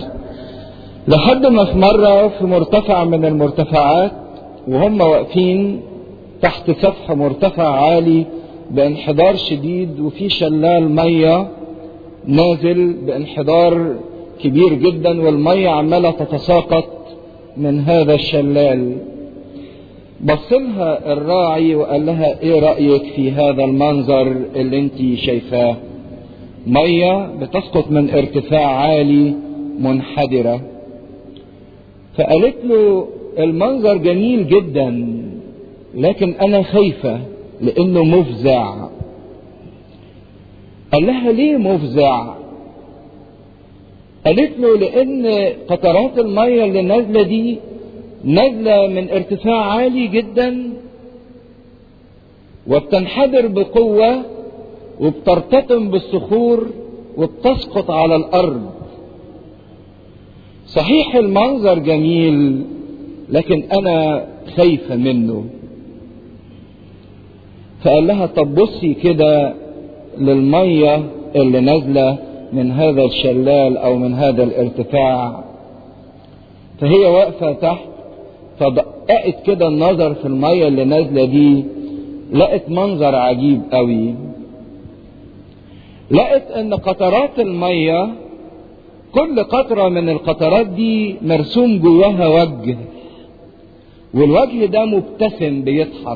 لحد ما في مرة في مرتفع من المرتفعات وهم واقفين تحت سفح مرتفع عالي بانحدار شديد وفي شلال مية نازل بانحدار كبير جدا والمية عمالة تتساقط من هذا الشلال بصلها الراعي وقال لها ايه رأيك في هذا المنظر اللي انت شايفاه مية بتسقط من ارتفاع عالي منحدرة فقالت له المنظر جميل جدا لكن انا خايفة لانه مفزع قال لها ليه مفزع قالت له لان قطرات المية اللي نازلة دي نازلة من ارتفاع عالي جدا وبتنحدر بقوة وبترتطم بالصخور وبتسقط على الارض صحيح المنظر جميل لكن انا خايفة منه فقال لها طب بصي كده للمية اللي نازلة من هذا الشلال او من هذا الارتفاع فهي واقفة تحت فدققت كده النظر في المية اللي نازلة دي لقت منظر عجيب قوي لقت ان قطرات المية كل قطرة من القطرات دي مرسوم جواها وجه والوجه ده مبتسم بيضحك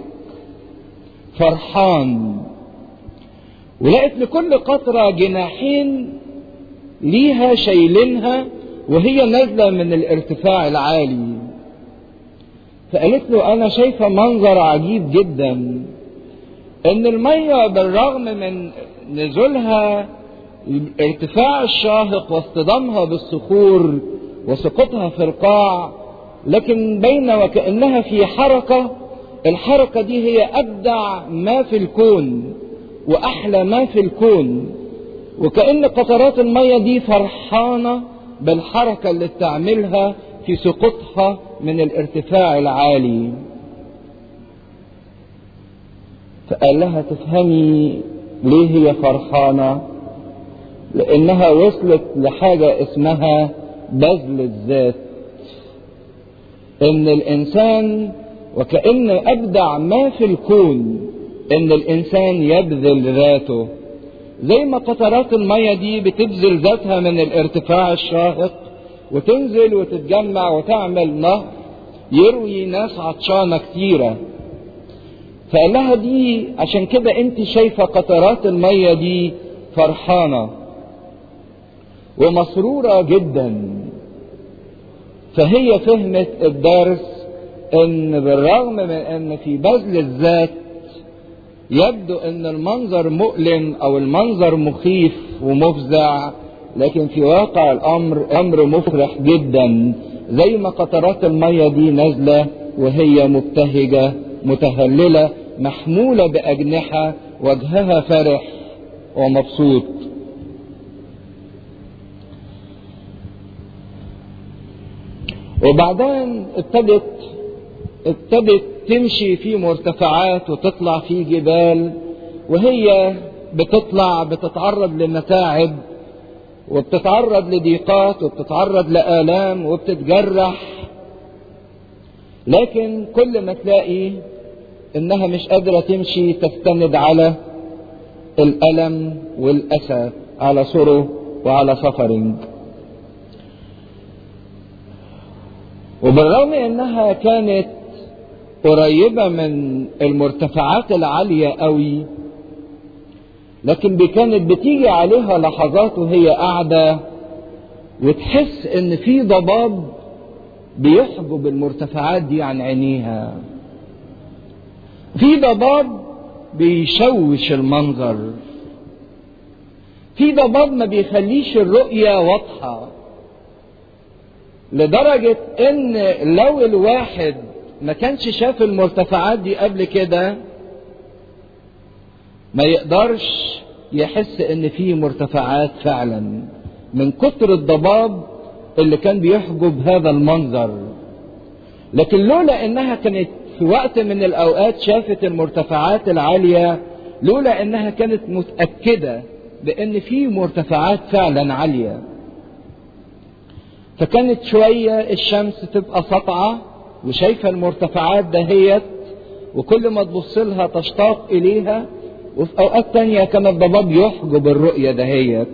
فرحان ولقت لكل قطرة جناحين ليها شايلينها وهي نازلة من الارتفاع العالي فقالت له أنا شايفة منظر عجيب جدا إن المية بالرغم من نزولها الارتفاع الشاهق واصطدامها بالصخور وسقوطها في القاع لكن بين وكأنها في حركة الحركة دي هي أبدع ما في الكون وأحلى ما في الكون وكأن قطرات المية دي فرحانة بالحركة اللي بتعملها في سقوطها من الارتفاع العالي فقال لها تفهمي ليه هي فرحانة لانها وصلت لحاجة اسمها بذل الذات ان الانسان وكأن ابدع ما في الكون ان الانسان يبذل ذاته زي ما قطرات المية دي بتبذل ذاتها من الارتفاع الشاهق وتنزل وتتجمع وتعمل نهر يروي ناس عطشانة كتيرة فقال لها دي عشان كده انت شايفة قطرات المية دي فرحانة ومسرورة جدا فهي فهمت الدرس ان بالرغم من ان في بذل الذات يبدو ان المنظر مؤلم او المنظر مخيف ومفزع لكن في واقع الامر امر مفرح جدا زي ما قطرات المية دي نازلة وهي مبتهجة متهللة محمولة بأجنحة وجهها فرح ومبسوط وبعدين ابتدت ابتدت تمشي في مرتفعات وتطلع في جبال وهي بتطلع بتتعرض لمتاعب وبتتعرض لضيقات وبتتعرض لآلام وبتتجرح لكن كل ما تلاقي انها مش قادرة تمشي تستند على الألم والأسى على سره وعلى سفرنج وبالرغم انها كانت قريبة من المرتفعات العالية قوي لكن كانت بتيجي عليها لحظات وهي قاعدة وتحس ان في ضباب بيحجب المرتفعات دي عن عينيها في ضباب بيشوش المنظر في ضباب ما بيخليش الرؤية واضحة لدرجة ان لو الواحد ما كانش شاف المرتفعات دي قبل كده ما يقدرش يحس ان في مرتفعات فعلا من كتر الضباب اللي كان بيحجب هذا المنظر لكن لولا انها كانت في وقت من الاوقات شافت المرتفعات العاليه لولا انها كانت متاكده بان في مرتفعات فعلا عاليه فكانت شوية الشمس تبقى سطعة وشايفة المرتفعات دهيت وكل ما تبص لها تشتاق إليها وفي أوقات تانية كان الضباب يحجب الرؤية دهيت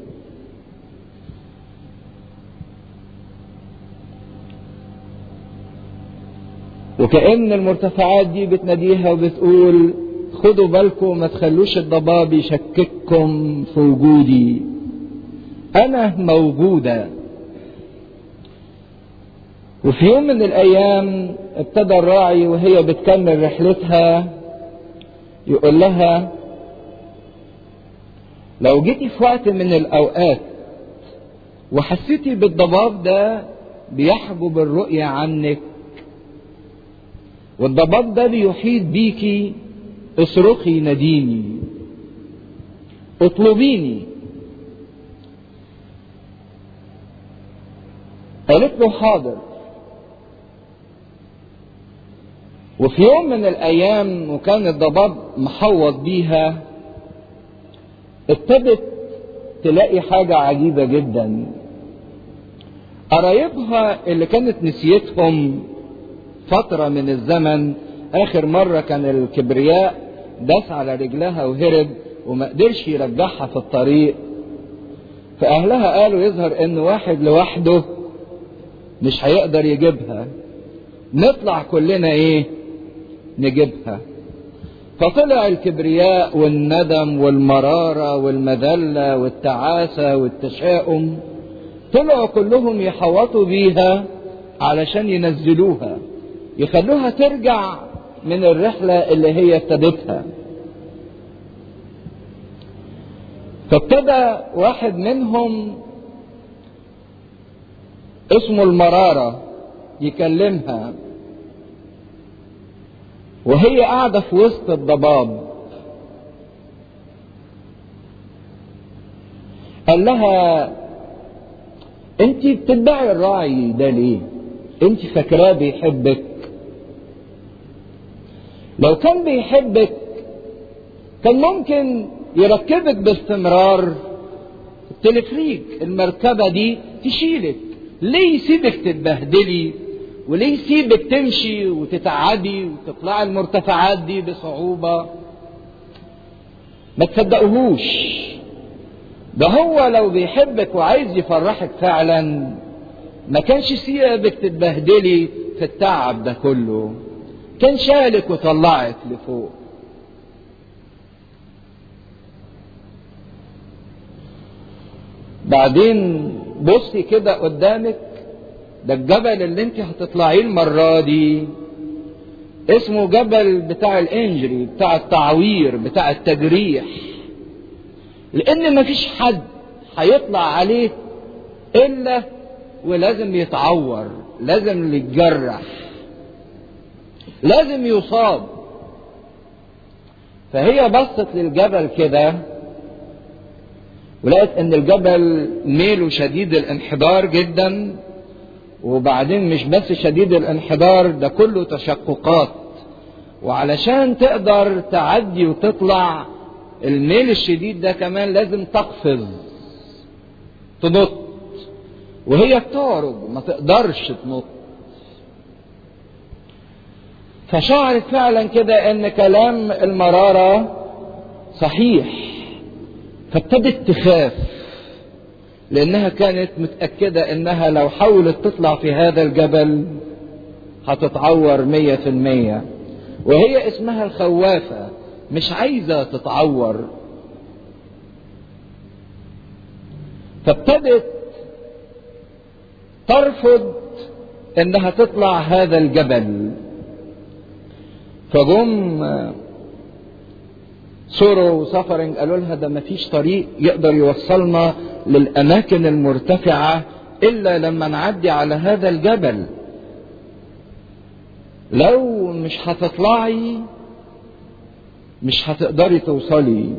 وكأن المرتفعات دي بتناديها وبتقول خدوا بالكم ما تخلوش الضباب يشكككم في وجودي أنا موجودة وفي يوم من الأيام ابتدى الراعي وهي بتكمل رحلتها يقول لها لو جيتي في وقت من الأوقات وحسيتي بالضباب ده بيحجب الرؤية عنك والضباب ده بيحيط بيكي اصرخي ناديني اطلبيني قالت له حاضر وفي يوم من الايام وكان الضباب محوط بيها ابتدت تلاقي حاجة عجيبة جدا قرايبها اللي كانت نسيتهم فترة من الزمن آخر مرة كان الكبرياء داس على رجلها وهرب وما قدرش يرجعها في الطريق فأهلها قالوا يظهر إن واحد لوحده مش هيقدر يجيبها نطلع كلنا إيه نجيبها فطلع الكبرياء والندم والمرارة والمذلة والتعاسة والتشاؤم طلعوا كلهم يحوطوا بيها علشان ينزلوها يخلوها ترجع من الرحلة اللي هي ابتدتها فابتدى واحد منهم اسمه المرارة يكلمها وهي قاعدة في وسط الضباب قال لها انت بتتبعي الراعي ده ليه انت فاكراه بيحبك لو كان بيحبك كان ممكن يركبك باستمرار التلفريك المركبة دي تشيلك ليه يسيبك تتبهدلي وليه يسيبك تمشي وتتعدي وتطلعي المرتفعات دي بصعوبة ما تصدقوهوش ده هو لو بيحبك وعايز يفرحك فعلا ما كانش سيبك تتبهدلي في التعب ده كله كان شالك وطلعك لفوق بعدين بصي كده قدامك ده الجبل اللي انت هتطلعيه المرة دي اسمه جبل بتاع الانجري بتاع التعوير بتاع التجريح لان مفيش حد هيطلع عليه الا ولازم يتعور لازم يتجرح لازم يصاب فهي بصت للجبل كده ولقت ان الجبل ميله شديد الانحدار جدا وبعدين مش بس شديد الانحدار ده كله تشققات وعلشان تقدر تعدي وتطلع الميل الشديد ده كمان لازم تقفز تنط وهي بتعرج ما تقدرش تنط فشعرت فعلا كده ان كلام المرارة صحيح فابتدت تخاف لانها كانت متأكدة انها لو حاولت تطلع في هذا الجبل هتتعور مية في المية وهي اسمها الخوافة مش عايزة تتعور فابتدت ترفض انها تطلع هذا الجبل فجم سورو وسفرنج قالوا لها ده مفيش طريق يقدر يوصلنا للأماكن المرتفعة إلا لما نعدي على هذا الجبل لو مش هتطلعي مش هتقدري توصلي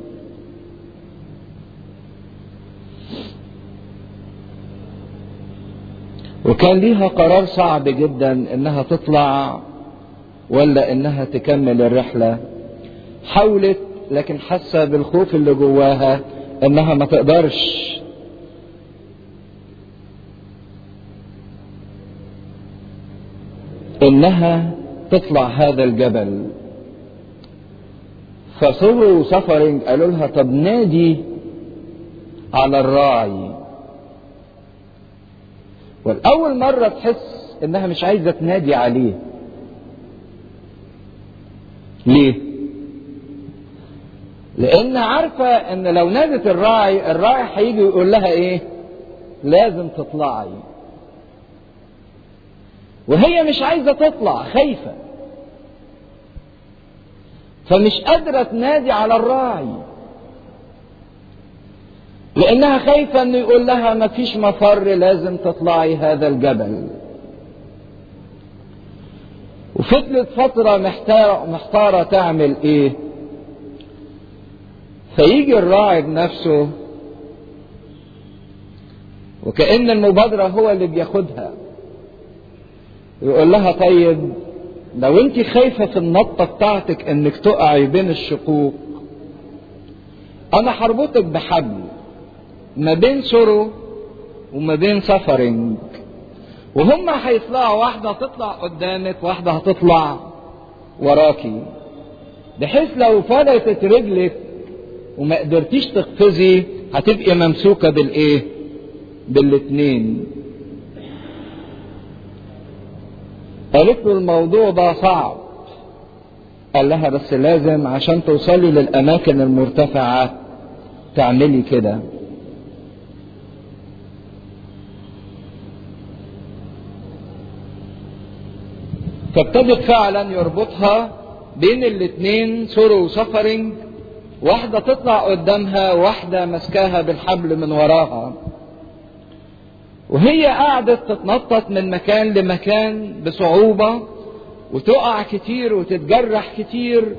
وكان ليها قرار صعب جدا انها تطلع ولا انها تكمل الرحلة حاولت لكن حاسة بالخوف اللي جواها انها ما تقدرش انها تطلع هذا الجبل فصوروا سفرنج قالوا لها طب نادي على الراعي والأول مرة تحس إنها مش عايزة تنادي عليه ليه؟ لأن عارفة إن لو نادت الراعي الراعي هيجي يقول لها إيه؟ لازم تطلعي وهي مش عايزة تطلع خايفة فمش قادرة تنادي على الراعي لأنها خايفة إنه يقول لها مفيش مفر لازم تطلعي هذا الجبل وفضلت فترة محتارة, محتارة تعمل إيه فيجي الراعي بنفسه وكأن المبادرة هو اللي بياخدها يقول لها طيب لو انت خايفة في النطة بتاعتك انك تقعي بين الشقوق انا هربطك بحبل ما بين سرو وما بين سفرنج وهم هيطلعوا واحدة هتطلع قدامك واحدة هتطلع وراكي بحيث لو فلتت رجلك وما قدرتيش تقفزي هتبقي ممسوكة بالايه بالاتنين قالت له الموضوع ده صعب قال لها بس لازم عشان توصلي للأماكن المرتفعة تعملي كده فابتدت فعلا يربطها بين الاتنين سورو وسفرنج واحدة تطلع قدامها واحدة مسكاها بالحبل من وراها وهي قعدت تتنطط من مكان لمكان بصعوبة وتقع كتير وتتجرح كتير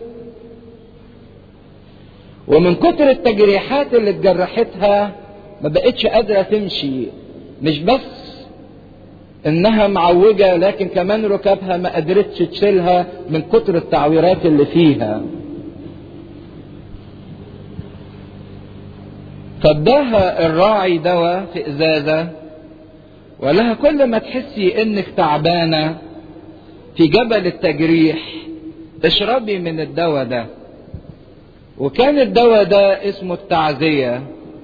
ومن كتر التجريحات اللي اتجرحتها ما بقتش قادرة تمشي مش بس انها معوجة لكن كمان ركابها ما قدرتش تشيلها من كتر التعويرات اللي فيها فاداها الراعي دواء في ازازة وقال لها كل ما تحسي انك تعبانة في جبل التجريح اشربي من الدواء ده وكان الدواء ده اسمه التعزية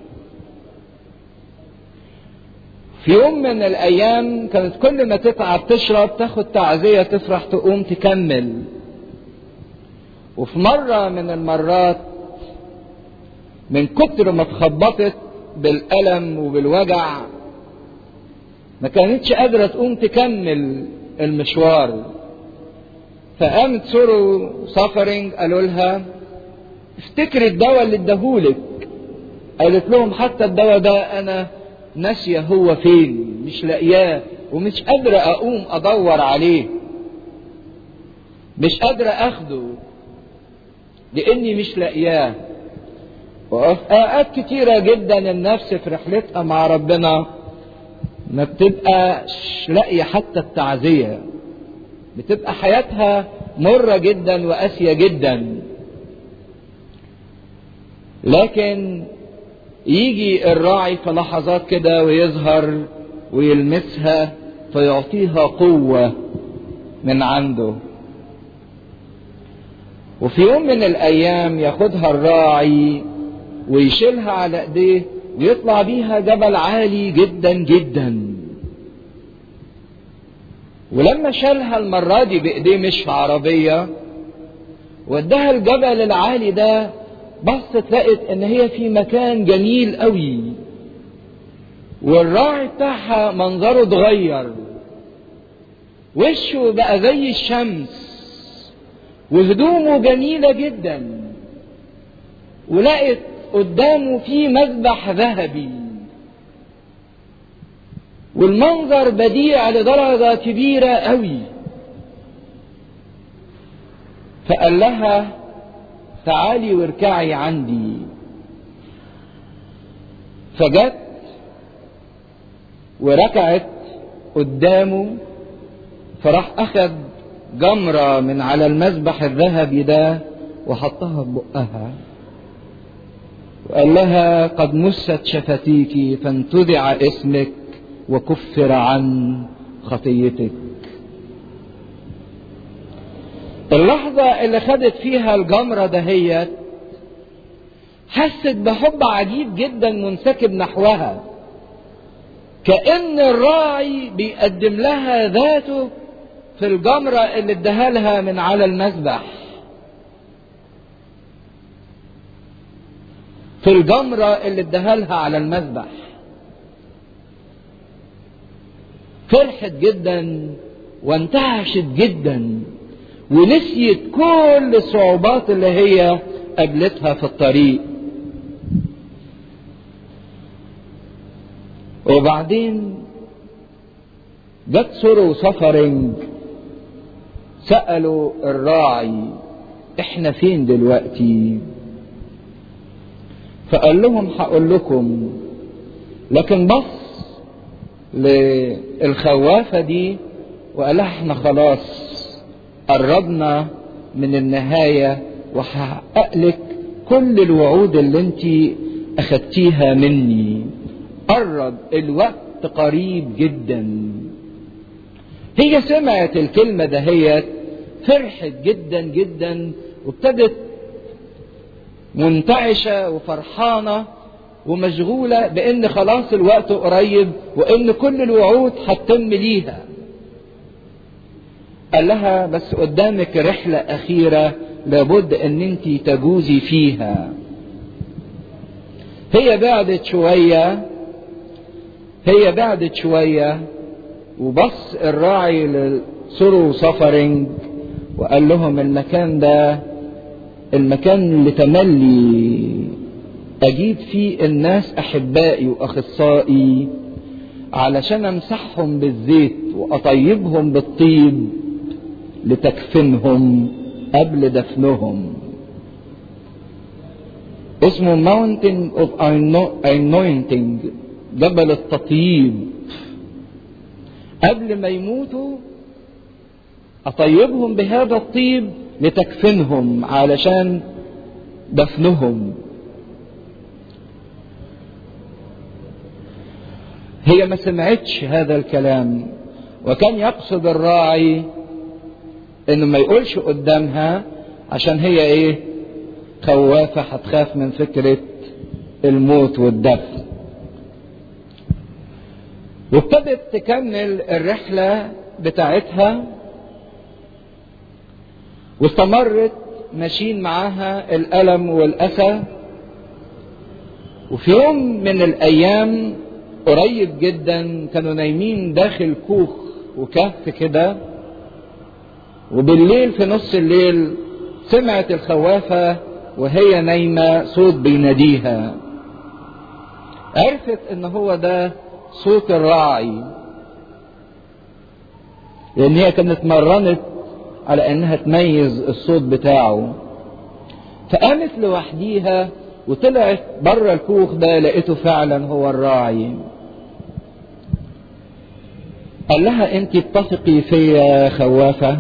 في يوم من الايام كانت كل ما تتعب تشرب تاخد تعزية تفرح تقوم تكمل وفي مرة من المرات من كتر ما اتخبطت بالألم وبالوجع ما كانتش قادرة تقوم تكمل المشوار فقامت سورو سافرنج قالوا لها افتكري الدواء اللي اداهولك قالت لهم حتى الدواء ده انا ناسية هو فين مش لاقياه ومش قادرة اقوم ادور عليه مش قادرة اخده لاني مش لاقياه وأوقات كتيرة جدا النفس في رحلتها مع ربنا ما بتبقاش لاقية حتى التعزية بتبقى حياتها مرة جدا وقاسية جدا لكن يجي الراعي في لحظات كده ويظهر ويلمسها فيعطيها قوة من عنده وفي يوم من الأيام ياخدها الراعي ويشيلها على ايديه ويطلع بيها جبل عالي جدا جدا ولما شالها المرة دي بإيديه مش في عربية وداها الجبل العالي ده بصت لقت ان هي في مكان جميل قوي والراعي بتاعها منظره اتغير وشه بقى زي الشمس وهدومه جميلة جدا ولقت قدامه في مذبح ذهبي والمنظر بديع لدرجة كبيرة قوي فقال لها تعالي واركعي عندي فجت وركعت قدامه فراح اخذ جمرة من على المذبح الذهبي ده وحطها في بقها وقال لها قد مست شفتيك فانتزع اسمك وكفر عن خطيتك اللحظة اللي خدت فيها الجمرة دهيت حست بحب عجيب جدا منسكب نحوها كأن الراعي بيقدم لها ذاته في الجمرة اللي اداها لها من على المذبح في الجمرة اللي اداها لها على المذبح فرحت جدا وانتعشت جدا ونسيت كل الصعوبات اللي هي قابلتها في الطريق وبعدين جت سورو سفرنج سألوا الراعي احنا فين دلوقتي فقال لهم هقول لكم لكن بص للخوافة دي وقال لها احنا خلاص قربنا من النهاية وهحقق لك كل الوعود اللي انت اخدتيها مني قرب الوقت قريب جدا هي سمعت الكلمة دهيت فرحت جدا جدا وابتدت منتعشة وفرحانة ومشغولة بأن خلاص الوقت قريب وأن كل الوعود هتتم ليها قال لها بس قدامك رحلة أخيرة لابد أن أنت تجوزي فيها هي بعدت شوية هي بعدت شوية وبص الراعي لسرو سفرنج وقال لهم المكان ده المكان اللي تملي أجيب فيه الناس أحبائي وأخصائي علشان أمسحهم بالزيت وأطيبهم بالطيب لتكفنهم قبل دفنهم اسمه Mountain of Anointing جبل التطيب قبل ما يموتوا أطيبهم بهذا الطيب لتكفنهم علشان دفنهم هي ما سمعتش هذا الكلام وكان يقصد الراعي انه ما يقولش قدامها عشان هي ايه خوافة هتخاف من فكرة الموت والدفن وابتدت تكمل الرحلة بتاعتها واستمرت ماشيين معاها الألم والأسى وفي يوم من الأيام قريب جدا كانوا نايمين داخل كوخ وكهف كده وبالليل في نص الليل سمعت الخوافة وهي نايمة صوت بيناديها عرفت ان هو ده صوت الراعي لان هي كانت مرنت على انها تميز الصوت بتاعه فقامت لوحديها وطلعت بره الكوخ ده لقيته فعلا هو الراعي قال لها انت بتثقي فيا خوافه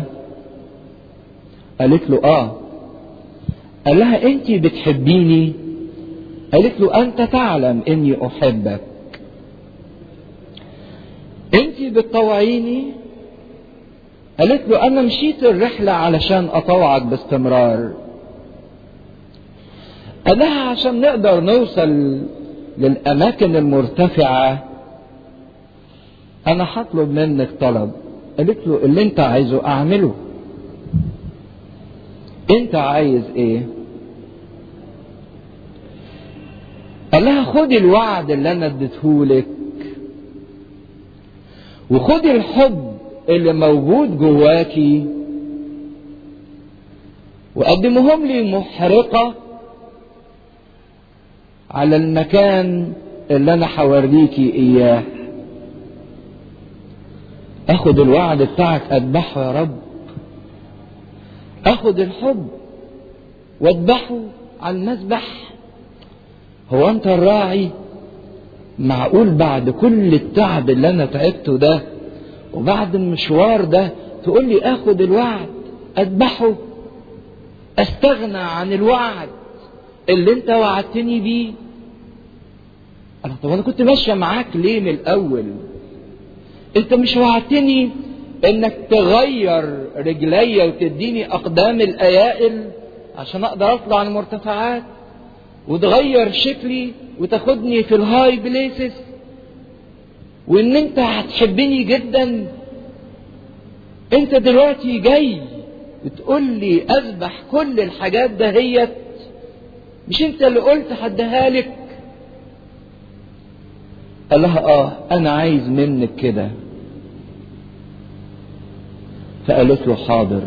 قالت له اه قال لها انت بتحبيني قالت له انت تعلم اني احبك انت بتطوعيني قالت له انا مشيت الرحله علشان اطوعك باستمرار قال لها عشان نقدر نوصل للاماكن المرتفعه انا هطلب منك طلب قالت له اللي انت عايزه اعمله انت عايز ايه قال لها خدي الوعد اللي انا اديتهولك وخدي الحب اللي موجود جواكي وقدمهم لي محرقة على المكان اللي انا هوريكي اياه اخد الوعد بتاعك اذبحه يا رب اخد الحب واذبحه على المذبح هو انت الراعي معقول بعد كل التعب اللي انا تعبته ده وبعد المشوار ده تقول لي اخد الوعد اذبحه استغنى عن الوعد اللي انت وعدتني بيه انا طب انا كنت ماشيه معاك ليه من الاول انت مش وعدتني انك تغير رجلي وتديني اقدام الايائل عشان اقدر اطلع على المرتفعات وتغير شكلي وتاخدني في الهاي بليسز وان انت هتحبني جدا انت دلوقتي جاي بتقول لي اذبح كل الحاجات دهيت مش انت اللي قلت هديها لك قال لها اه انا عايز منك كده فقالت له حاضر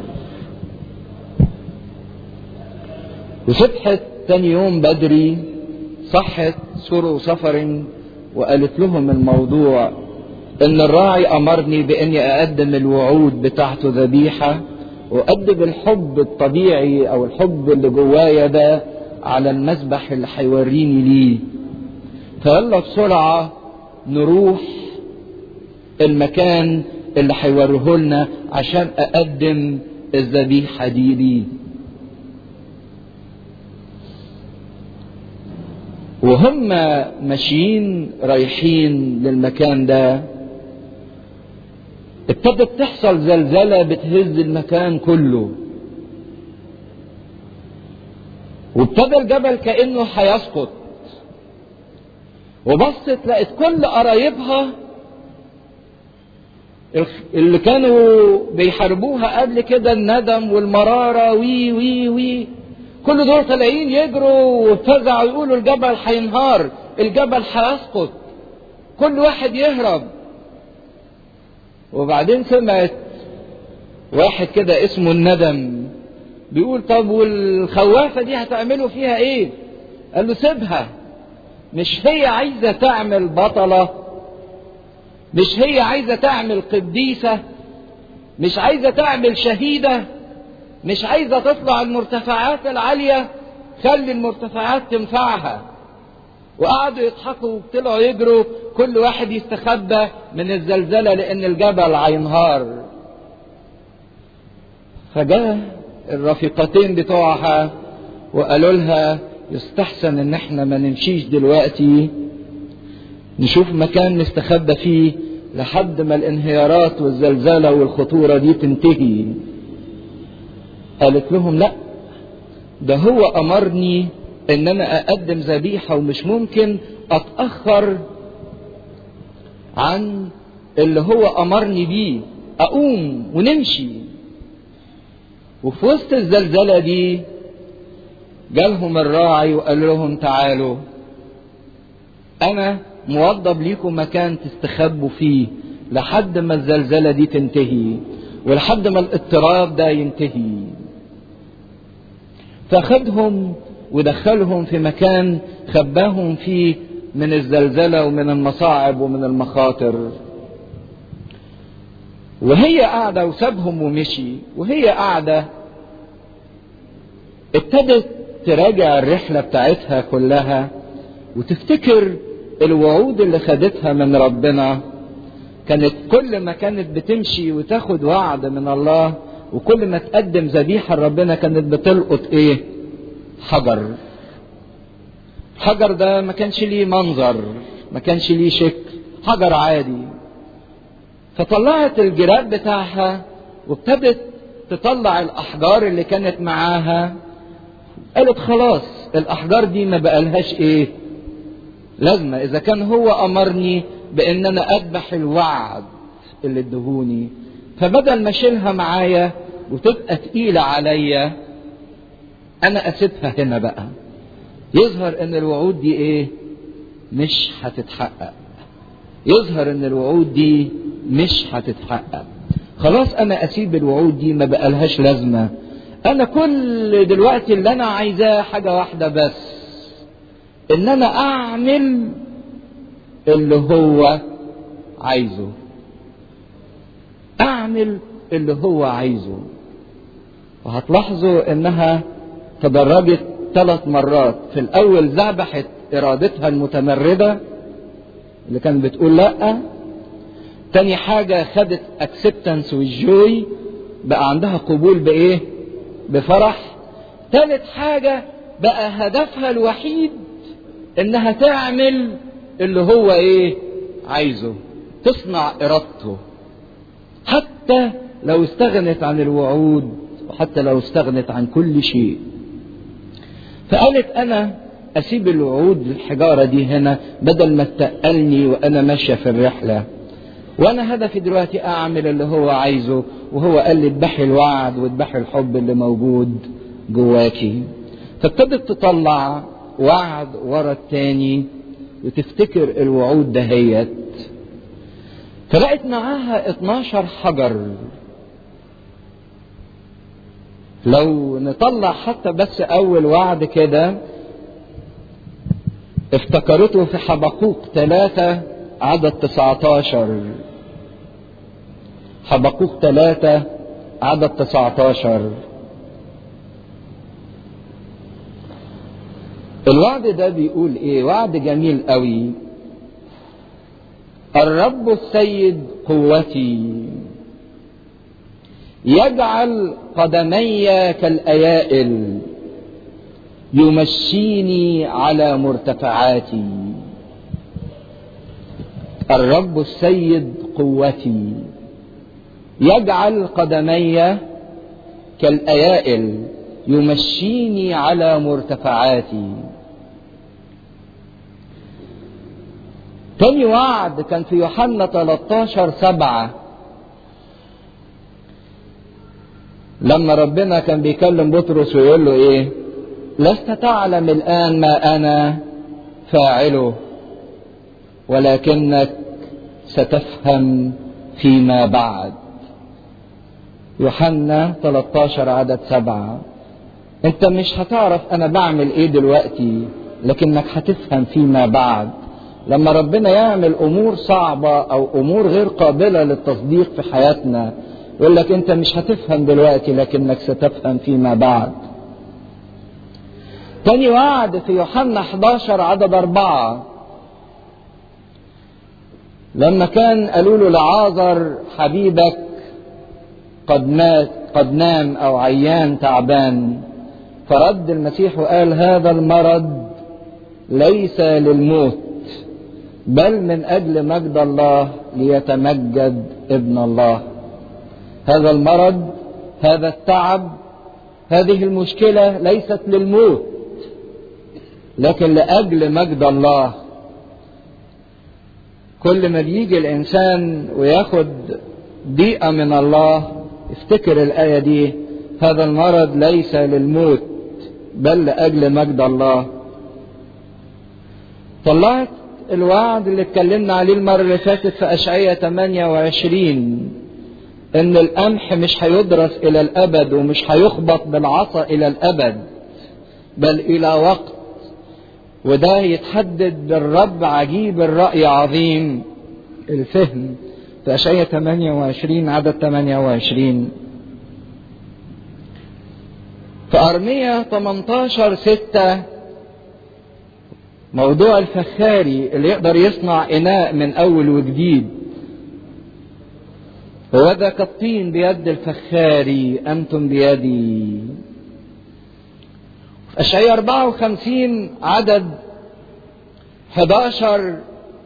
وصبحت تاني يوم بدري صحت سروا سفر وقالت لهم الموضوع ان الراعي امرني باني اقدم الوعود بتاعته ذبيحه واقدم الحب الطبيعي او الحب اللي جوايا ده على المذبح اللي هيوريني ليه فيلا بسرعه نروح المكان اللي هيوريه لنا عشان اقدم الذبيحه دي ليه وهم ماشيين رايحين للمكان ده ابتدت تحصل زلزلة بتهز المكان كله وابتدى الجبل كأنه هيسقط وبصت لقت كل قرايبها اللي كانوا بيحاربوها قبل كده الندم والمرارة وي وي وي كل دول طالعين يجروا وفزعوا يقولوا الجبل هينهار الجبل هيسقط كل واحد يهرب وبعدين سمعت واحد كده اسمه الندم بيقول طب والخوافه دي هتعملوا فيها ايه قال له سيبها مش هي عايزه تعمل بطله مش هي عايزه تعمل قديسه مش عايزه تعمل شهيده مش عايزة تطلع المرتفعات العالية خلي المرتفعات تنفعها وقعدوا يضحكوا وطلعوا يجروا كل واحد يستخبى من الزلزلة لأن الجبل هينهار فجاء الرفيقتين بتوعها وقالوا لها يستحسن ان احنا ما نمشيش دلوقتي نشوف مكان نستخبى فيه لحد ما الانهيارات والزلزلة والخطورة دي تنتهي قالت لهم لا ده هو امرني ان انا اقدم ذبيحه ومش ممكن اتاخر عن اللي هو امرني بيه اقوم ونمشي وفي وسط الزلزله دي جالهم الراعي وقال لهم تعالوا انا موضب ليكم مكان تستخبوا فيه لحد ما الزلزله دي تنتهي ولحد ما الاضطراب ده ينتهي فخدهم ودخلهم في مكان خباهم فيه من الزلزلة ومن المصاعب ومن المخاطر وهي قاعدة وسابهم ومشي وهي قاعدة ابتدت تراجع الرحلة بتاعتها كلها وتفتكر الوعود اللي خدتها من ربنا كانت كل ما كانت بتمشي وتاخد وعد من الله وكل ما تقدم ذبيحة لربنا كانت بتلقط ايه حجر الحجر ده ما كانش ليه منظر ما كانش ليه شكل حجر عادي فطلعت الجراب بتاعها وابتدت تطلع الاحجار اللي كانت معاها قالت خلاص الاحجار دي ما بقالهاش ايه لازمة اذا كان هو امرني بان انا اذبح الوعد اللي ادهوني فبدل ما اشيلها معايا وتبقى تقيلة عليا انا اسيبها هنا بقى يظهر ان الوعود دي ايه مش هتتحقق يظهر ان الوعود دي مش هتتحقق خلاص انا اسيب الوعود دي ما بقالهاش لازمه انا كل دلوقتي اللي انا عايزاه حاجه واحده بس ان انا اعمل اللي هو عايزه اعمل اللي هو عايزه وهتلاحظوا انها تدرجت ثلاث مرات في الاول ذبحت ارادتها المتمرده اللي كانت بتقول لا تاني حاجة خدت اكسبتنس والجوي بقى عندها قبول بايه بفرح تالت حاجة بقى هدفها الوحيد انها تعمل اللي هو ايه عايزه تصنع ارادته حتى حتى لو استغنت عن الوعود وحتى لو استغنت عن كل شيء فقالت انا اسيب الوعود الحجارة دي هنا بدل ما تقلني وانا ماشية في الرحلة وانا هدفي دلوقتي اعمل اللي هو عايزه وهو قال لي اذبحي الوعد واذبحي الحب اللي موجود جواكي فابتدت تطلع وعد ورا التاني وتفتكر الوعود دهيت فلقت معاها 12 حجر لو نطلع حتى بس اول وعد كده افتكرته في حبقوق ثلاثة عدد 19 حبقوق ثلاثة عدد 19 الوعد ده بيقول ايه وعد جميل قوي الرب السيد قوتي يجعل قدمي كالايائل يمشيني على مرتفعاتي الرب السيد قوتي يجعل قدمي كالايائل يمشيني على مرتفعاتي تاني وعد كان في يوحنا 13 سبعة لما ربنا كان بيكلم بطرس ويقول له ايه لست تعلم الآن ما أنا فاعله ولكنك ستفهم فيما بعد يوحنا 13 عدد سبعة انت مش هتعرف انا بعمل ايه دلوقتي لكنك هتفهم فيما بعد لما ربنا يعمل امور صعبة او امور غير قابلة للتصديق في حياتنا يقول لك انت مش هتفهم دلوقتي لكنك ستفهم فيما بعد تاني وعد في يوحنا 11 عدد أربعة لما كان قالوا له لعازر حبيبك قد مات قد نام أو عيان تعبان فرد المسيح وقال هذا المرض ليس للموت بل من أجل مجد الله ليتمجد ابن الله هذا المرض هذا التعب هذه المشكلة ليست للموت لكن لأجل مجد الله كل ما بيجي الإنسان وياخد ضيقة من الله افتكر الآية دي هذا المرض ليس للموت بل لأجل مجد الله طلعت الوعد اللي اتكلمنا عليه المرة اللي فاتت في أشعية 28 إن القمح مش هيدرس إلى الأبد ومش هيخبط بالعصا إلى الأبد بل إلى وقت وده يتحدد بالرب عجيب الرأي عظيم الفهم في أشعية 28 عدد 28 في أرمية 18 6 موضوع الفخاري اللي يقدر يصنع إناء من أول وجديد هو ذا كالطين بيد الفخاري أنتم بيدي أشعية 54 عدد 11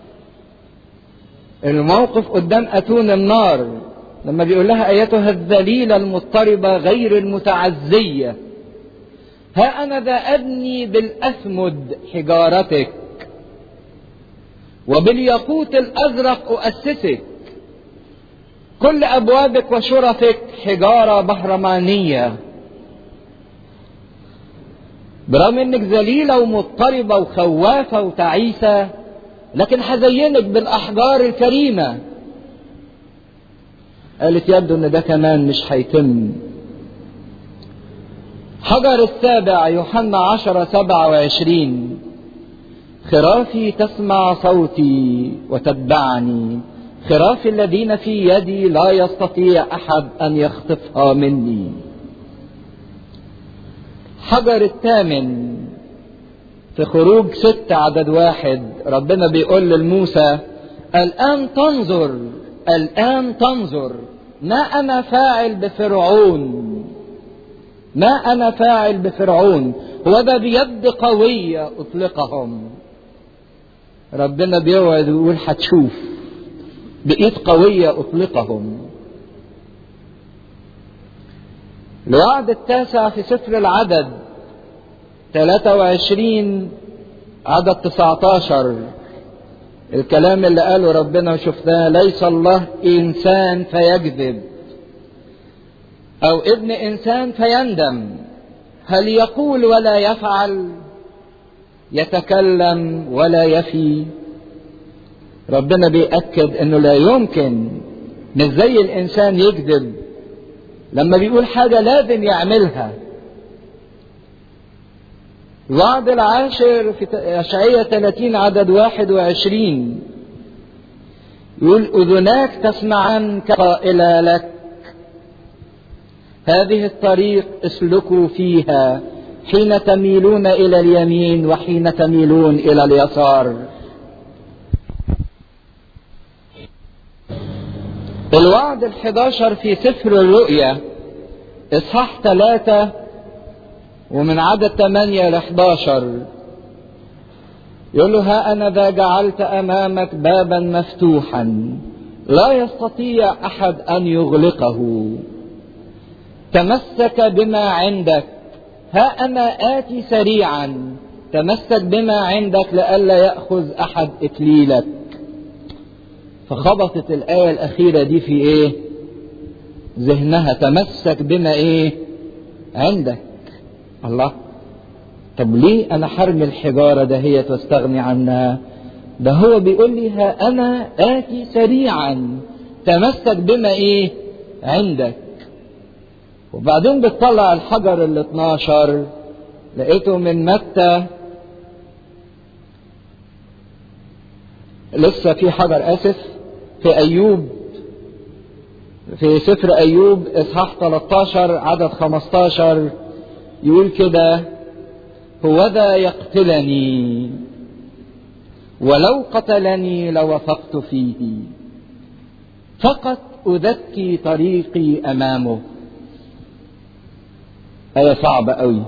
الموقف قدام أتون النار لما بيقول لها أيتها الذليلة المضطربة غير المتعزية ها أنا ذا أبني بالأثمد حجارتك وبالياقوت الأزرق أؤسسك كل أبوابك وشرفك حجارة بهرمانية برغم انك ذليله ومضطربه وخوافه وتعيسه لكن هزينك بالاحجار الكريمه قالت يبدو ان ده كمان مش هيتم حجر السابع يوحنا عشرة سبعة وعشرين خرافي تسمع صوتي وتتبعني خرافي الذين في يدي لا يستطيع أحد أن يخطفها مني حجر الثامن في خروج ستة عدد واحد ربنا بيقول لموسى الآن تنظر الآن تنظر ما أنا فاعل بفرعون ما أنا فاعل بفرعون هو ده بيد قوية أطلقهم ربنا بيوعد ويقول هتشوف بإيد قوية أطلقهم الوعد التاسع في سفر العدد 23 عدد 19 الكلام اللي قاله ربنا وشفناه ليس الله انسان فيكذب او ابن انسان فيندم هل يقول ولا يفعل يتكلم ولا يفي ربنا بيأكد انه لا يمكن مش زي الانسان يكذب لما بيقول حاجة لازم يعملها الوعد العاشر في أشعية 30 عدد 21 يقول أذناك تسمعن قائلة لك هذه الطريق اسلكوا فيها حين تميلون إلى اليمين وحين تميلون إلى اليسار الوعد الحداشر في سفر الرؤيا إصحاح ثلاثة ومن عدد ثمانية لحداشر يقول له ها أنا ذا جعلت أمامك بابا مفتوحا لا يستطيع أحد أن يغلقه تمسك بما عندك ها أنا آتي سريعا تمسك بما عندك لئلا يأخذ أحد إكليلك فخبطت الآية الأخيرة دي في إيه؟ ذهنها تمسك بما إيه؟ عندك الله طب ليه أنا حرمي الحجارة دهيت واستغني عنها؟ ده هو بيقول لي ها أنا آتي سريعا تمسك بما إيه؟ عندك وبعدين بتطلع الحجر ال 12 لقيته من متى لسه في حجر اسف في ايوب في سفر ايوب اصحاح 13 عدد 15 يقول كده هوذا يقتلني ولو قتلني لوثقت فيه فقط اذكي طريقي امامه آية صعبة أوي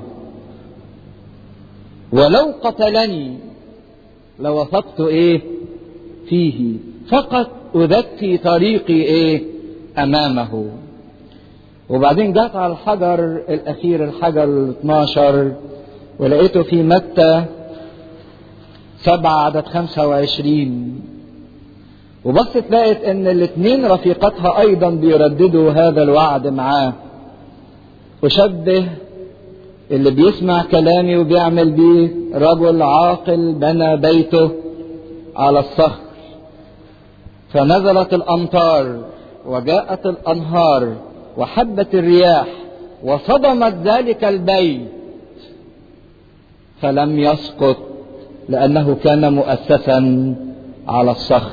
ولو قتلني لوثقت إيه فيه فقط أذكي طريقي إيه أمامه وبعدين جات على الحجر الأخير الحجر ال 12 ولقيته في متى سبعة عدد خمسة وعشرين وبصت لقيت ان الاثنين رفيقتها ايضا بيرددوا هذا الوعد معاه أشبه اللي بيسمع كلامي وبيعمل بيه رجل عاقل بنى بيته على الصخر فنزلت الأمطار وجاءت الأنهار وحبت الرياح وصدمت ذلك البيت فلم يسقط لأنه كان مؤسسا على الصخر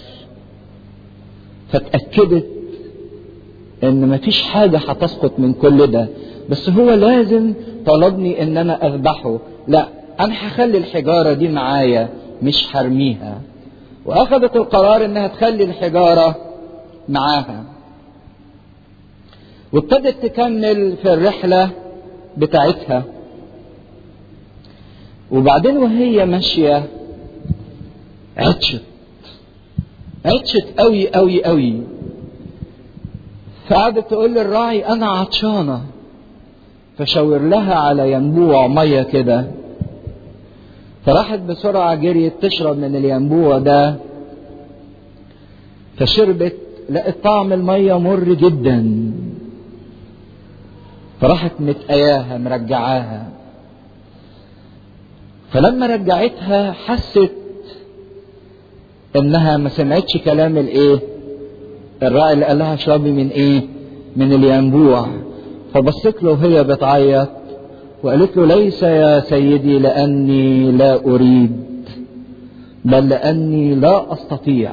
فتأكدت ان مفيش حاجة هتسقط من كل ده بس هو لازم طلبني ان انا اذبحه لا انا هخلي الحجارة دي معايا مش هرميها واخذت القرار انها تخلي الحجارة معاها وابتدت تكمل في الرحلة بتاعتها وبعدين وهي ماشية عطشت عطشت قوي قوي قوي فقعدت تقول للراعي انا عطشانه فشاور لها على ينبوع ميه كده فراحت بسرعه جريت تشرب من الينبوع ده فشربت لقت طعم الميه مر جدا فراحت متقياها مرجعاها فلما رجعتها حست انها ما سمعتش كلام الايه الراعي اللي قال لها اشربي من ايه من الينبوع فبصت له وهي بتعيط وقالت له ليس يا سيدي لاني لا اريد بل لاني لا استطيع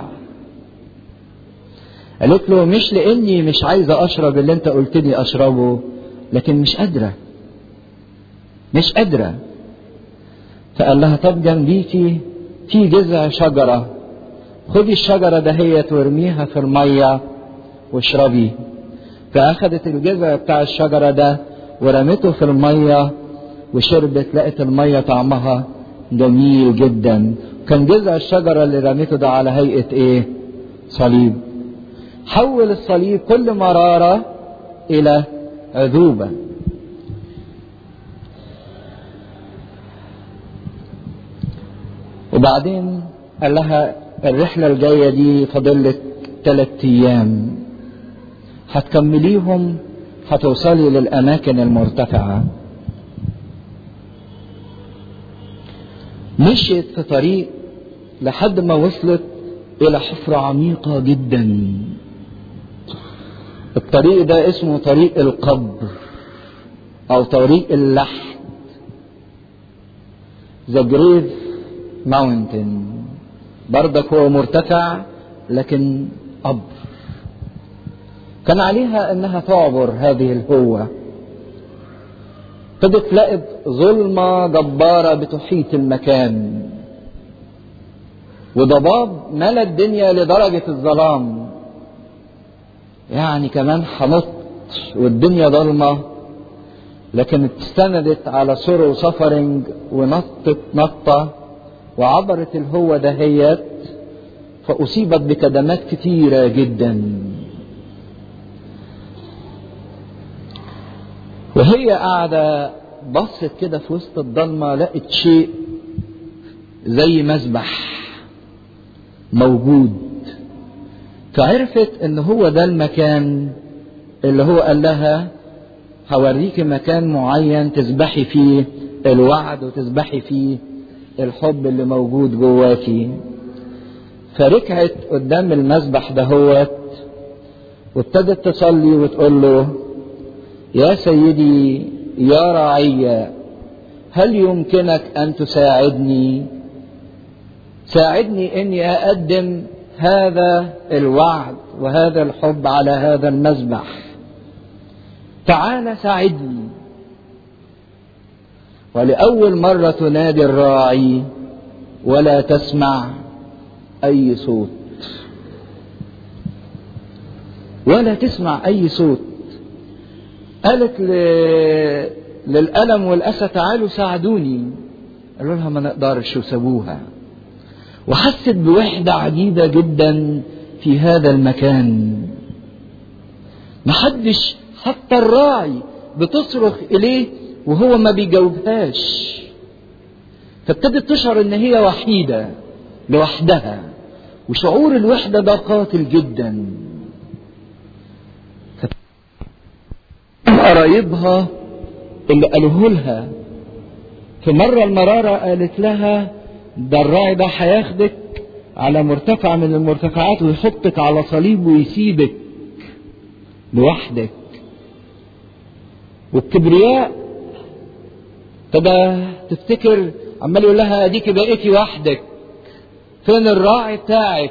قالت له مش لاني مش عايزه اشرب اللي انت قلت لي اشربه لكن مش قادره مش قادره فقال لها طب جنبيكي في جذع شجره خدي الشجرة دهيت وارميها في المية واشربي فأخذت الجذع بتاع الشجرة ده ورمته في المية وشربت لقت المية طعمها جميل جدا كان جذع الشجرة اللي رميته ده على هيئة ايه صليب حول الصليب كل مرارة إلى عذوبة وبعدين قال لها الرحلة الجاية دي فاضلك ثلاث أيام هتكمليهم هتوصلي للأماكن المرتفعة مشيت في طريق لحد ما وصلت إلى حفرة عميقة جدا الطريق ده اسمه طريق القبر أو طريق اللحد The Grave Mountain بردك هو مرتفع لكن قبر كان عليها انها تعبر هذه الهوة ابتدت تلاقي ظلمة جبارة بتحيط المكان وضباب ملا الدنيا لدرجة الظلام يعني كمان حنط والدنيا ضلمة لكن استندت على سور وسفرنج ونطت نطة وعبرت الهوة دهيت فأصيبت بكدمات كتيرة جدا وهي قاعدة بصت كده في وسط الضلمة لقت شيء زي مذبح موجود فعرفت ان هو ده المكان اللي هو قال لها هوريكي مكان معين تسبحي فيه الوعد وتسبحي فيه الحب اللي موجود جواكي فركعت قدام المذبح دهوت وابتدت تصلي وتقول له يا سيدي يا راعي هل يمكنك ان تساعدني ساعدني اني اقدم هذا الوعد وهذا الحب على هذا المذبح تعال ساعدني ولأول مرة تنادي الراعي ولا تسمع أي صوت ولا تسمع أي صوت قالت ل... للألم والأسى تعالوا ساعدوني قالوا لها ما نقدرش وسابوها وحست بوحدة عجيبة جدا في هذا المكان محدش حتى الراعي بتصرخ إليه وهو ما بيجاوبهاش فابتدت تشعر ان هي وحيدة لوحدها وشعور الوحدة ده قاتل جدا قرايبها اللي قالوه لها في مرة المرارة قالت لها ده الراعي ده هياخدك على مرتفع من المرتفعات ويحطك على صليب ويسيبك لوحدك والكبرياء ابتدى تفتكر عمال يقول لها اديكي بقيتي وحدك فين الراعي بتاعك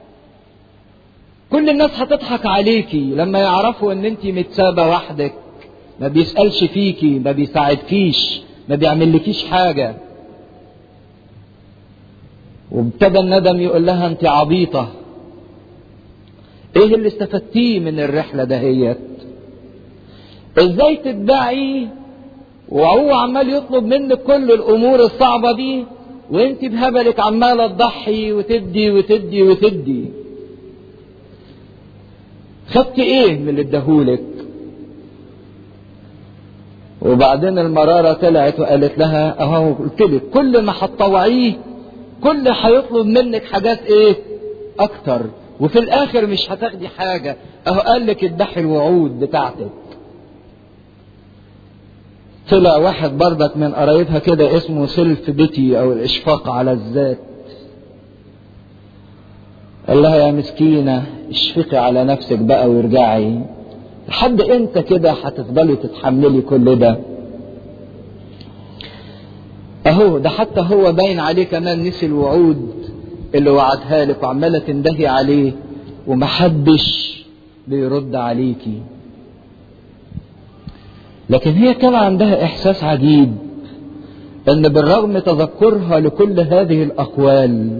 كل الناس هتضحك عليكي لما يعرفوا ان انت متسابه وحدك ما بيسالش فيكي ما بيساعدكيش ما بيعملكيش حاجه وابتدى الندم يقول لها انت عبيطه ايه اللي استفدتيه من الرحله دهيت ازاي تتبعي وهو عمال يطلب منك كل الامور الصعبه دي وانت بهبلك عماله تضحي وتدي وتدي وتدي خدت ايه من اللي اداهولك وبعدين المرارة طلعت وقالت لها اهو قلت لك كل ما هتطوعيه كل هيطلب منك حاجات ايه اكتر وفي الاخر مش هتاخدي حاجة اهو قال لك ادحي الوعود بتاعتك طلع واحد بردك من قرايبها كده اسمه سيلف بيتي او الاشفاق على الذات قال لها يا مسكينة اشفقي على نفسك بقى وارجعي لحد امتى كده هتفضلي تتحملي كل ده اهو ده حتى هو باين عليه كمان نسي الوعود اللي وعدها لك وعمالة تندهي عليه ومحدش بيرد عليكي لكن هي كان عندها احساس عجيب ان بالرغم تذكرها لكل هذه الاقوال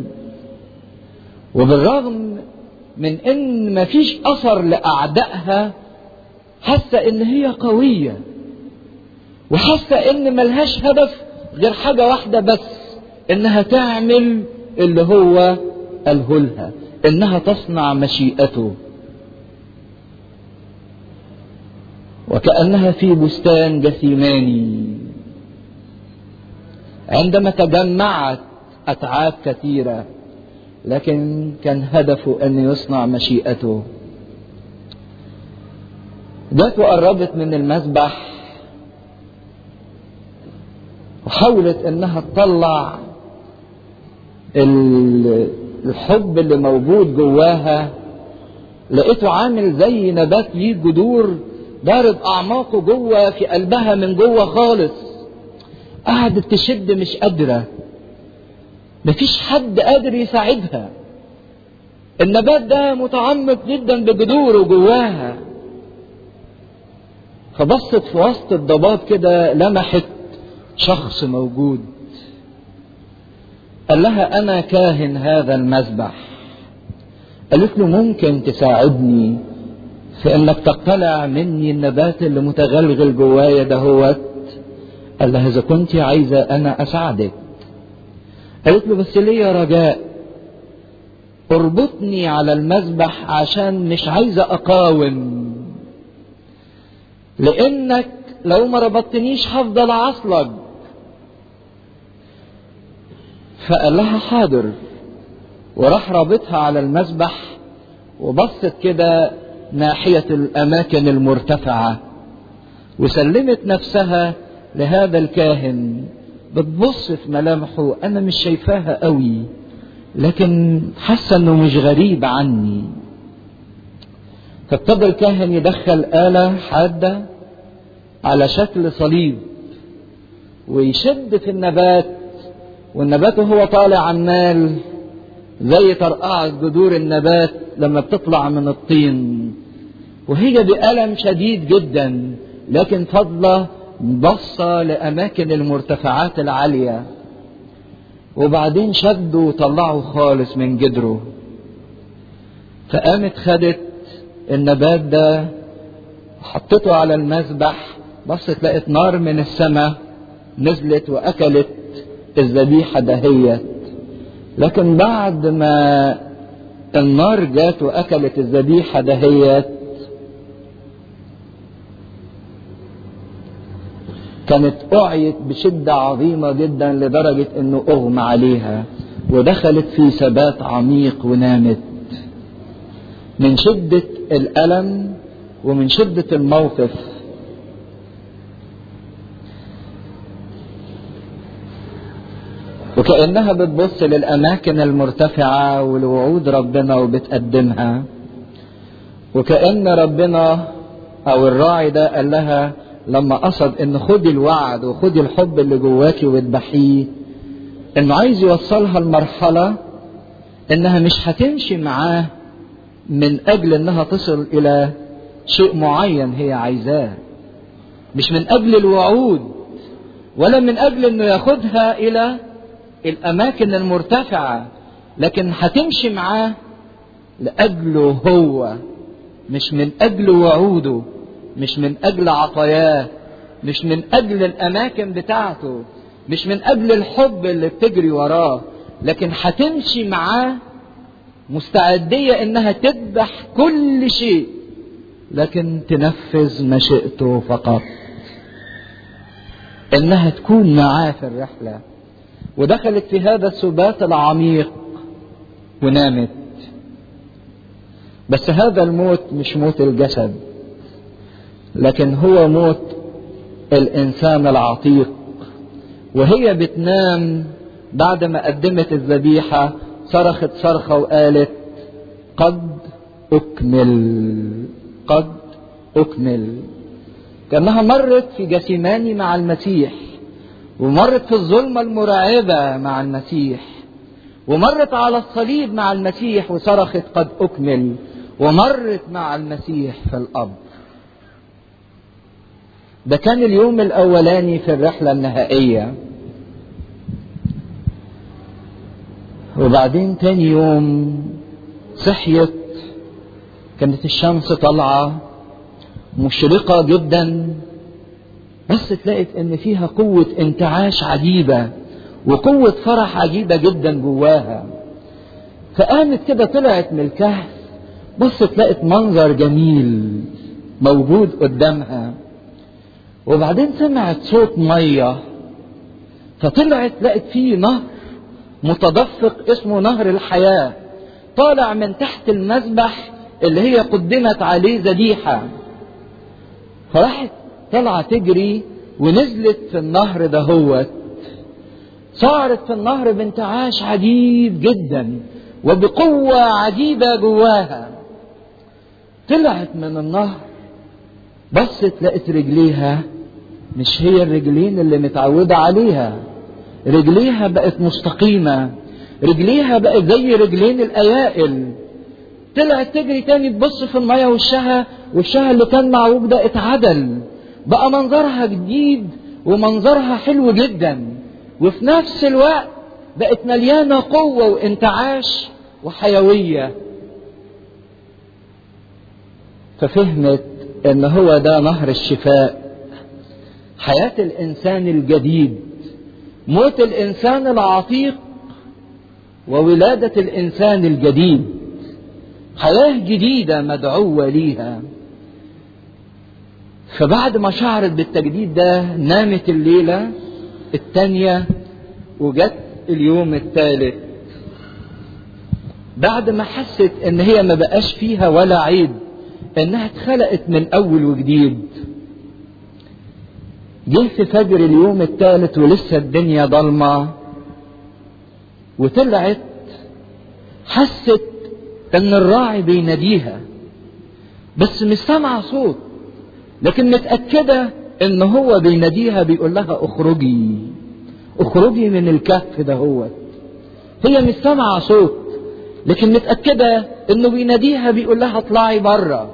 وبالرغم من ان مفيش اثر لاعدائها حاسه ان هي قويه وحاسه ان ملهاش هدف غير حاجه واحده بس انها تعمل اللي هو قاله لها انها تصنع مشيئته وكأنها في بستان جثيماني عندما تجمعت أتعاب كثيرة لكن كان هدفه أن يصنع مشيئته جت وقربت من المذبح وحاولت انها تطلع الحب اللي موجود جواها لقيته عامل زي نبات ليه جذور ضارب اعماقه جوه في قلبها من جوه خالص قعدت تشد مش قادره مفيش حد قادر يساعدها النبات ده متعمق جدا بجذوره جواها فبصت في وسط الضباب كده لمحت شخص موجود قال لها انا كاهن هذا المذبح قالت له ممكن تساعدني في انك تقتلع مني النبات اللي متغلغل جوايا دهوت قال لها اذا كنت عايزه انا اساعدك قالت له بس ليا رجاء اربطني على المذبح عشان مش عايزه اقاوم لانك لو ما ربطتنيش هفضل اعصلك فقال لها حاضر وراح رابطها على المذبح وبصت كده ناحية الأماكن المرتفعة وسلمت نفسها لهذا الكاهن بتبص في ملامحه أنا مش شايفاها قوي لكن حاسة إنه مش غريب عني فابتدى الكاهن يدخل آلة حادة على شكل صليب ويشد في النبات والنبات وهو طالع عمال زي طرقعة جذور النبات لما بتطلع من الطين وهي بألم شديد جدا لكن فضلة بصة لأماكن المرتفعات العالية وبعدين شدوا وطلعوا خالص من جدره فقامت خدت النبات ده حطته على المذبح بصت لقت نار من السماء نزلت واكلت الذبيحه دهيت لكن بعد ما النار جات واكلت الذبيحه دهيت كانت أعيت بشدة عظيمة جدا لدرجة أنه أغمى عليها ودخلت في ثبات عميق ونامت من شدة الألم ومن شدة الموقف وكأنها بتبص للأماكن المرتفعة ولوعود ربنا وبتقدمها وكأن ربنا أو الراعي ده قال لها لما قصد إن خدي الوعد وخدي الحب اللي جواكي واذبحيه إنه عايز يوصلها لمرحلة إنها مش هتمشي معاه من أجل إنها تصل إلى شيء معين هي عايزاه مش من أجل الوعود ولا من أجل إنه ياخدها إلى الأماكن المرتفعة لكن هتمشي معاه لأجله هو مش من أجل وعوده مش من أجل عطاياه مش من أجل الأماكن بتاعته مش من أجل الحب اللي بتجري وراه لكن هتمشي معاه مستعدية إنها تذبح كل شيء لكن تنفذ مشيئته فقط إنها تكون معاه في الرحلة ودخلت في هذا السبات العميق ونامت بس هذا الموت مش موت الجسد لكن هو موت الانسان العتيق وهي بتنام بعد ما قدمت الذبيحه صرخت صرخه وقالت قد اكمل قد اكمل كانها مرت في جسيماني مع المسيح ومرت في الظلمة المرعبة مع المسيح ومرت على الصليب مع المسيح وصرخت قد أكمل ومرت مع المسيح في الأرض ده كان اليوم الأولاني في الرحلة النهائية وبعدين تاني يوم صحيت كانت الشمس طالعة مشرقة جدا بس تلاقت ان فيها قوة انتعاش عجيبة وقوة فرح عجيبة جدا جواها فقامت كده طلعت من الكهف بص لقت منظر جميل موجود قدامها وبعدين سمعت صوت ميه فطلعت لقت فيه نهر متدفق اسمه نهر الحياه طالع من تحت المذبح اللي هي قدمت عليه ذبيحه فراحت طالعه تجري ونزلت في النهر دهوت صارت في النهر بانتعاش عجيب جدا وبقوة عجيبة جواها طلعت من النهر بصت لقت رجليها مش هي الرجلين اللي متعودة عليها رجليها بقت مستقيمة رجليها بقت زي رجلين الأيائل طلعت تجري تاني تبص في المية وشها وشها اللي كان معوج ده اتعدل بقى منظرها جديد ومنظرها حلو جدا وفي نفس الوقت بقت مليانة قوة وانتعاش وحيوية ففهمت ان هو ده نهر الشفاء حياة الانسان الجديد موت الانسان العتيق وولادة الانسان الجديد حياة جديدة مدعوة ليها فبعد ما شعرت بالتجديد ده نامت الليلة التانية وجت اليوم الثالث بعد ما حست ان هي ما بقاش فيها ولا عيب انها اتخلقت من اول وجديد جه في فجر اليوم الثالث ولسه الدنيا ضلمة وطلعت حست ان الراعي بيناديها بس مش سامعة صوت لكن متأكدة ان هو بيناديها بيقول لها اخرجي اخرجي من الكهف ده هو هي مش سامعة صوت لكن متأكدة انه بيناديها بيقول لها اطلعي بره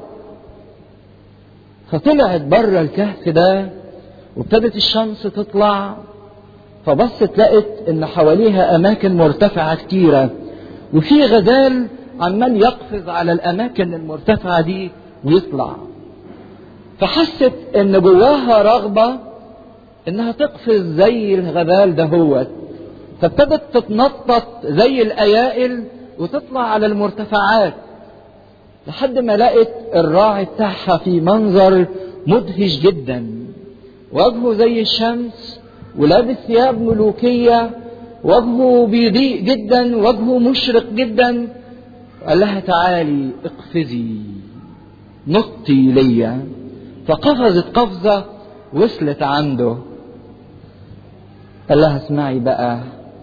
فطلعت بره الكهف ده وابتدت الشمس تطلع فبصت لقت ان حواليها اماكن مرتفعة كتيرة وفي غزال عمال يقفز على الاماكن المرتفعة دي ويطلع فحست ان جواها رغبة انها تقفز زي الغزال دهوت فابتدت تتنطط زي الايائل وتطلع على المرتفعات لحد ما لقت الراعي بتاعها في منظر مدهش جدا وجهه زي الشمس ولابس ثياب ملوكية وجهه بيضيء جدا وجهه مشرق جدا قال لها تعالي اقفزي نطي ليا فقفزت قفزة وصلت عنده قال لها اسمعي بقى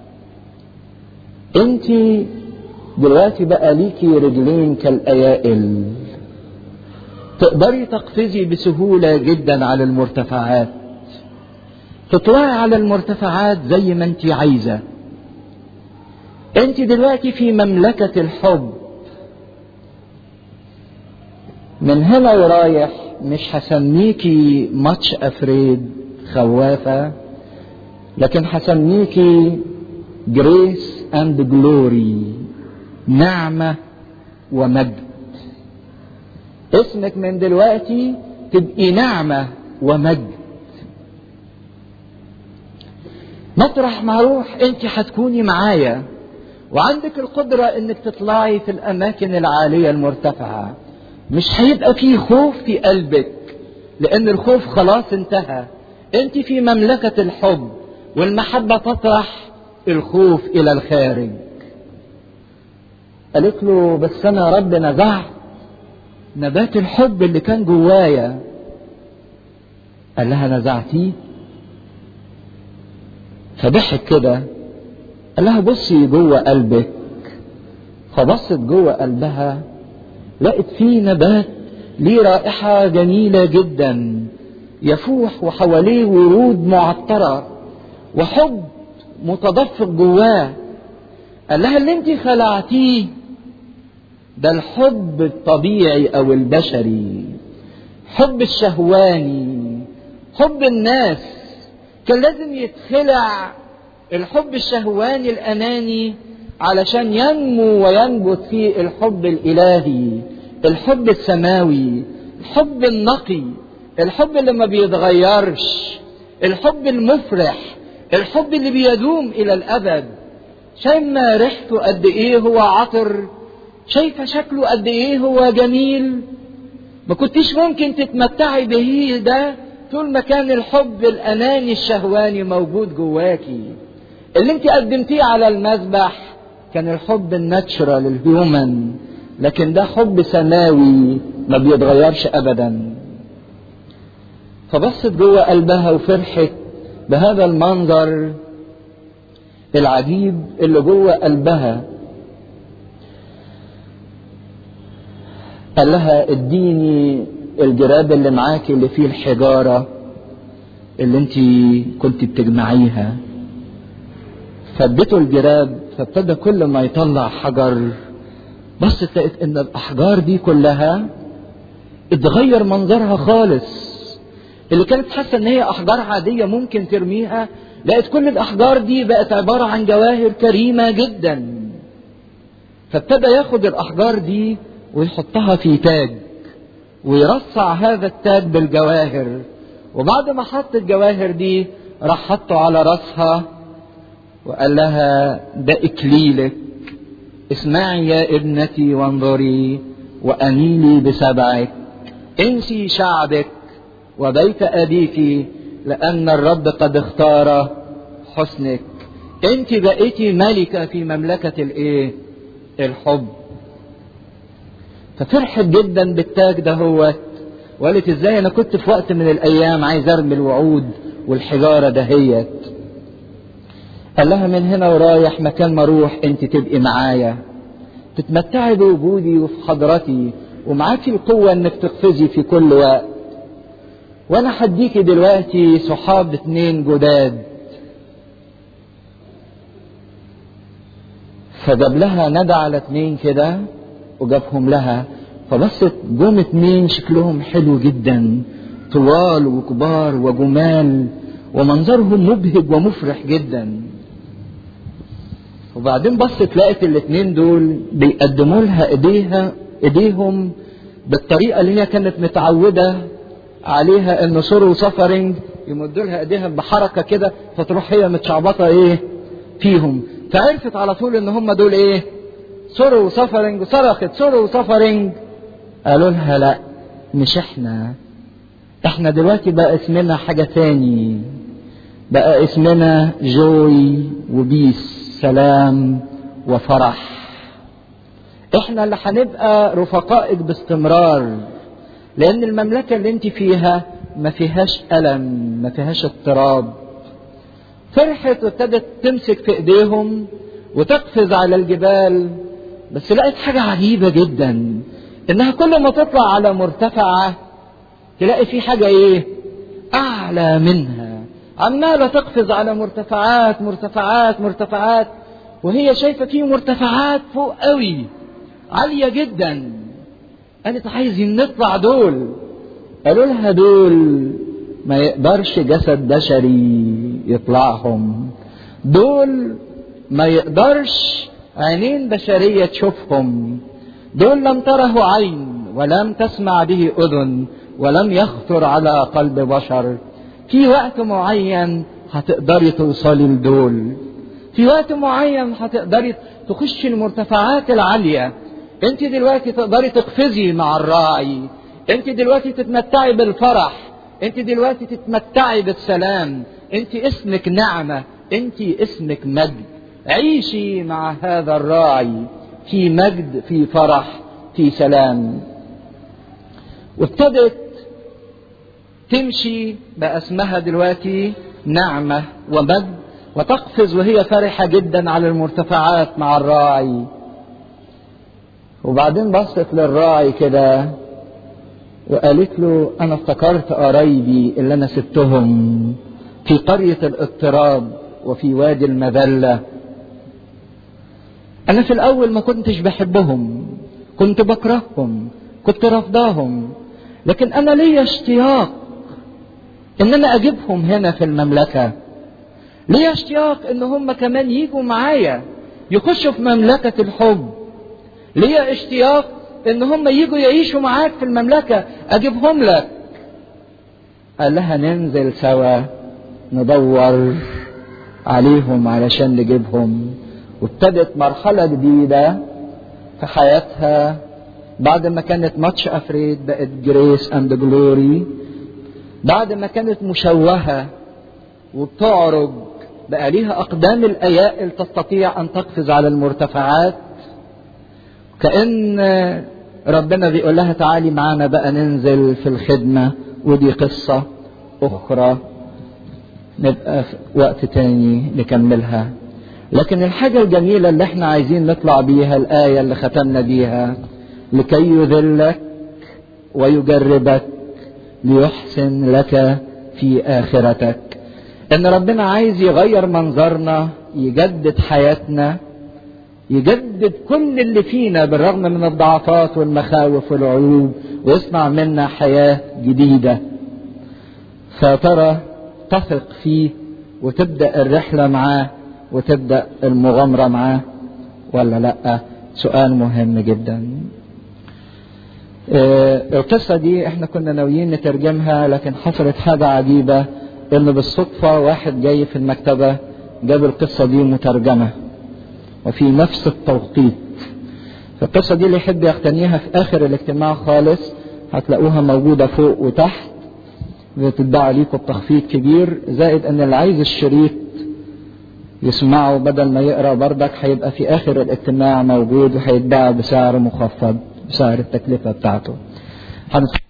انت دلوقتي بقى ليكي رجلين كالايائل تقدري تقفزي بسهولة جدا على المرتفعات تطلعي على المرتفعات زي ما انت عايزة انت دلوقتي في مملكة الحب من هنا ورايح مش هسميكي ماتش افريد خوافة لكن هسميكي جريس اند جلوري نعمة ومجد اسمك من دلوقتي تبقي نعمة ومجد مطرح ما اروح انت هتكوني معايا وعندك القدرة انك تطلعي في الاماكن العالية المرتفعة مش هيبقى فيه خوف في قلبك لان الخوف خلاص انتهى انت في مملكة الحب والمحبة تطرح الخوف الى الخارج قالت له بس انا رب نزعت نبات الحب اللي كان جوايا قال لها نزعتيه فضحك كده قال لها بصي جوه قلبك فبصت جوه قلبها لقت فيه نبات ليه رائحة جميلة جدا يفوح وحواليه ورود معطرة وحب متدفق جواه قال لها اللي انت خلعتيه ده الحب الطبيعي او البشري حب الشهواني حب الناس كان لازم يتخلع الحب الشهواني الاناني علشان ينمو وينبت فيه الحب الالهي الحب السماوي الحب النقي الحب اللي ما بيتغيرش الحب المفرح الحب اللي بيدوم الى الابد شايفه ريحته قد ايه هو عطر شايفه شكله قد ايه هو جميل ما كنتيش ممكن تتمتعي به ده طول ما كان الحب الاناني الشهواني موجود جواكي اللي انت قدمتيه على المذبح كان الحب الناتشرال الهيومن لكن ده حب سماوي ما بيتغيرش ابدا فبصت جوه قلبها وفرحت بهذا المنظر العجيب اللي جوه قلبها قال لها اديني الجراب اللي معاكي اللي فيه الحجارة اللي انت كنت بتجمعيها فاديته الجراب فابتدى كل ما يطلع حجر بصت لقيت ان الاحجار دي كلها اتغير منظرها خالص اللي كانت حاسه ان هي احجار عاديه ممكن ترميها لقيت كل الاحجار دي بقت عباره عن جواهر كريمه جدا فابتدى ياخد الاحجار دي ويحطها في تاج ويرصع هذا التاج بالجواهر وبعد ما حط الجواهر دي راح حطه على راسها وقال لها ده اكليلك اسمعي يا ابنتي وانظري وانيلي بسبعك انسي شعبك وبيت ابيك لان الرب قد اختار حسنك انت بقيتي ملكه في مملكه الايه الحب ففرحت جدا بالتاج ده هو وقالت ازاي انا كنت في وقت من الايام عايز ارمي الوعود والحجاره دهيت قال لها من هنا ورايح مكان ما اروح انت تبقي معايا تتمتعي بوجودي وفي حضرتي ومعاكي القوة انك تقفزي في كل وقت وانا هديكي دلوقتي صحاب اتنين جداد فجاب لها ندى على اتنين كده وجابهم لها فبصت جم اتنين شكلهم حلو جدا طوال وكبار وجمال ومنظرهم مبهج ومفرح جدا وبعدين بصت لقت الاتنين دول بيقدموا لها ايديها ايديهم بالطريقة اللي هي كانت متعودة عليها ان سورو وسفرنج يمدوا لها ايديها بحركة كده فتروح هي متشعبطة ايه فيهم فعرفت على طول ان هم دول ايه سورو وسفرنج وصرخت سورو وسفرنج قالوا لها لا مش احنا احنا دلوقتي بقى اسمنا حاجة تاني بقى اسمنا جوي وبيس سلام وفرح احنا اللي هنبقى رفقائك باستمرار لان المملكة اللي انت فيها ما فيهاش ألم ما فيهاش اضطراب فرحت وابتدت تمسك في ايديهم وتقفز على الجبال بس لقيت حاجة عجيبة جدا انها كل ما تطلع على مرتفعة تلاقي في حاجة ايه اعلى منها عمالة تقفز على مرتفعات مرتفعات مرتفعات وهي شايفة في مرتفعات فوق قوي عالية جدا قالت عايزين نطلع دول قالوا لها دول ما يقدرش جسد بشري يطلعهم دول ما يقدرش عينين بشرية تشوفهم دول لم تره عين ولم تسمع به أذن ولم يخطر على قلب بشر في وقت معين هتقدري توصلي لدول في وقت معين هتقدري تخشي المرتفعات العالية انت دلوقتي تقدري تقفزي مع الراعي انت دلوقتي تتمتعي بالفرح انت دلوقتي تتمتعي بالسلام انت اسمك نعمة انت اسمك مجد عيشي مع هذا الراعي في مجد في فرح في سلام وابتدت تمشي بقى اسمها دلوقتي نعمة ومجد وتقفز وهي فرحة جدا على المرتفعات مع الراعي وبعدين بصت للراعي كده وقالت له انا افتكرت قرايبي اللي انا سبتهم في قرية الاضطراب وفي وادي المذلة انا في الاول ما كنتش بحبهم كنت بكرههم كنت رفضاهم لكن انا ليا اشتياق ان انا اجيبهم هنا في المملكة ليا اشتياق ان هم كمان يجوا معايا يخشوا في مملكة الحب ليا اشتياق ان هم يجوا يعيشوا معاك في المملكة اجيبهم لك قال لها ننزل سوا ندور عليهم علشان نجيبهم وابتدت مرحلة جديدة في حياتها بعد ما كانت ماتش افريد بقت جريس اند جلوري بعد ما كانت مشوهة وبتعرج بقى ليها أقدام الأيائل تستطيع أن تقفز على المرتفعات كأن ربنا بيقول لها تعالي معانا بقى ننزل في الخدمة ودي قصة أخرى نبقى في وقت تاني نكملها لكن الحاجة الجميلة اللي احنا عايزين نطلع بيها الآية اللي ختمنا بيها لكي يذلك ويجربك ليحسن لك في آخرتك إن ربنا عايز يغير منظرنا يجدد حياتنا يجدد كل اللي فينا بالرغم من الضعفات والمخاوف والعيوب ويصنع منا حياة جديدة فترى تثق فيه وتبدأ الرحلة معاه وتبدأ المغامرة معاه ولا لأ سؤال مهم جدا القصة دي احنا كنا ناويين نترجمها لكن حصلت حاجة عجيبة ان بالصدفة واحد جاي في المكتبة جاب القصة دي مترجمة وفي نفس التوقيت القصة دي اللي يحب يقتنيها في اخر الاجتماع خالص هتلاقوها موجودة فوق وتحت بتتباع ليكم بتخفيض كبير زائد ان اللي عايز الشريط يسمعه بدل ما يقرا بردك هيبقى في اخر الاجتماع موجود وهيتباع بسعر مخفض بسعر التكلفة بتاعته